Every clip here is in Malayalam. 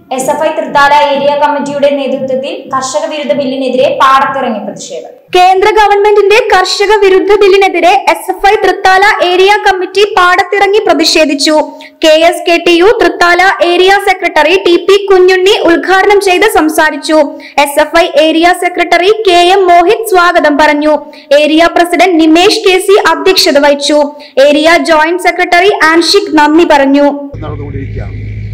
S F I Thrithala area കമ്മിറ്റിയുടെ നേതൃത്വത്തിൽ കർഷക വിരുദ്ധ ബില്ലിനെതിരെ പാടത്തിറങ്ങി പ്രതിഷേധം കേന്ദ്ര ഗവൺമെന്റിന്റെ കർഷക വിരുദ്ധ ബില്ലിനെതിരെ S F I Thrithala area committee പാടത്തിറങ്ങി പ്രതിഷേധിച്ചു K S K T U Thrithala area secretary T P Kunhunni ഉദ്ഘാടനം ചെയ്ത് സംസാരിച്ചു S F I area secretary K M Mohith സ്വാഗതം പറഞ്ഞു area president Nimesh K C അധ്യക്ഷത വഹിച്ചു ഏരിയ ജോയിന്റ് സെക്രട്ടറി ആൻഷിക് നന്ദി പറഞ്ഞു നടന്നുകൊണ്ടിരിക്കുകയാണ്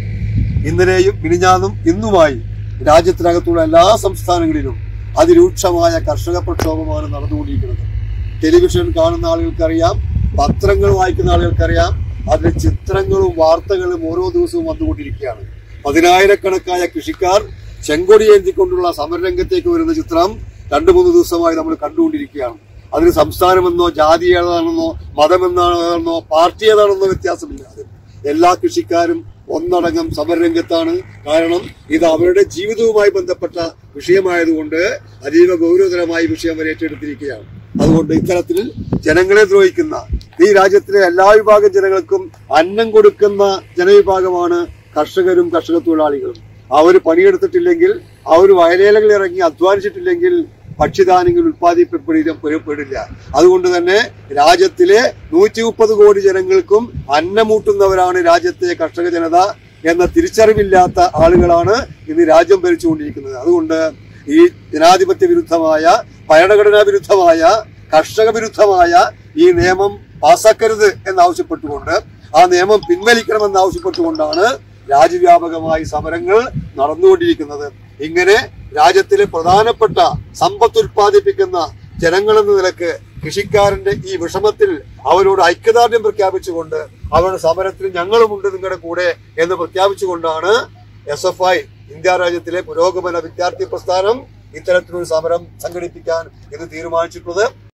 ഇന്നലെയും മിനിഞ്ഞാന്നും ഇന്നുമായി രാജ്യത്തിനകത്തുള്ള എല്ലാ സംസ്ഥാനങ്ങളിലും അതിരൂക്ഷമായ കർഷക പ്രക്ഷോഭമാണ് നടന്നുകൊണ്ടിരിക്കുന്നത് ടെലിവിഷൻ കാണുന്ന ആളുകൾക്കറിയാം പത്രങ്ങൾ വായിക്കുന്ന ആളുകൾക്കറിയാം അതിലെ ചിത്രങ്ങളും വാർത്തകളും ഓരോ ദിവസവും വന്നുകൊണ്ടിരിക്കുകയാണ് പതിനായിരക്കണക്കായ കൃഷിക്കാർ ചെങ്കൊടി ഏന്തിക്കൊണ്ടുള്ള സമരരംഗത്തേക്ക് വരുന്ന ചിത്രം രണ്ടു മൂന്ന് ദിവസമായി നമ്മൾ കണ്ടുകൊണ്ടിരിക്കുകയാണ് അതിന് സംസ്ഥാനമെന്നോ ജാതി ഏതാണെന്നോ മതമെന്നാണെന്നോ പാർട്ടി ഏതാണെന്നോ വ്യത്യാസമില്ലാതെ എല്ലാ കൃഷിക്കാരും ഒന്നടങ്കം സമരരംഗത്താണ് കാരണം ഇത് അവരുടെ ജീവിതവുമായി ബന്ധപ്പെട്ട വിഷയമായതുകൊണ്ട് അതീവ ഗൗരവതരമായ വിഷയം അവർ ഏറ്റെടുത്തിരിക്കുകയാണ് അതുകൊണ്ട് ഇത്തരത്തിൽ ജനങ്ങളെ ദ്രോഹിക്കുന്ന ഈ രാജ്യത്തിലെ എല്ലാ വിഭാഗം ജനങ്ങൾക്കും അന്നം കൊടുക്കുന്ന ജനവിഭാഗമാണ് കർഷകരും കർഷക തൊഴിലാളികളും അവർ പണിയെടുത്തിട്ടില്ലെങ്കിൽ അവർ വയലേലകളിൽ ഇറങ്ങി അധ്വാനിച്ചിട്ടില്ലെങ്കിൽ ഭക്ഷ്യധാന്യങ്ങൾ ഉത്പാദിപ്പിക്കപ്പെടില്ല അതുകൊണ്ട് തന്നെ രാജ്യത്തിലെ നൂറ്റി മുപ്പത് കോടി ജനങ്ങൾക്കും അന്നമൂട്ടുന്നവരാണ് രാജ്യത്തെ കർഷക ജനത എന്ന തിരിച്ചറിവില്ലാത്ത ആളുകളാണ് ഇന്ന് രാജ്യം ഭരിച്ചുകൊണ്ടിരിക്കുന്നത് അതുകൊണ്ട് ഈ ജനാധിപത്യ വിരുദ്ധമായ ഭരണഘടനാ വിരുദ്ധമായ കർഷക വിരുദ്ധമായ ഈ നിയമം പാസാക്കരുത് എന്നാവശ്യപ്പെട്ടുകൊണ്ട് ആ നിയമം പിൻവലിക്കണമെന്ന് ആവശ്യപ്പെട്ടുകൊണ്ടാണ് രാജ്യവ്യാപകമായി സമരങ്ങൾ നടന്നുകൊണ്ടിരിക്കുന്നത് ഇങ്ങനെ രാജ്യത്തിലെ പ്രധാനപ്പെട്ട സമ്പത്ത് ഉത്പാദിപ്പിക്കുന്ന ജനങ്ങളെന്ന നിലക്ക് കൃഷിക്കാരന്റെ ഈ വിഷമത്തിൽ അവരോട് ഐക്യദാർഢ്യം പ്രഖ്യാപിച്ചുകൊണ്ട് അവരുടെ സമരത്തിൽ ഞങ്ങളുമുണ്ട് നിങ്ങളുടെ കൂടെ എന്ന് പ്രഖ്യാപിച്ചുകൊണ്ടാണ് എസ് എഫ് ഐ ഇന്ത്യ രാജ്യത്തിലെ പുരോഗമന വിദ്യാർത്ഥി പ്രസ്ഥാനം ഇത്തരത്തിലൊരു സമരം സംഘടിപ്പിക്കാൻ ഇത് തീരുമാനിച്ചിട്ടുള്ളത്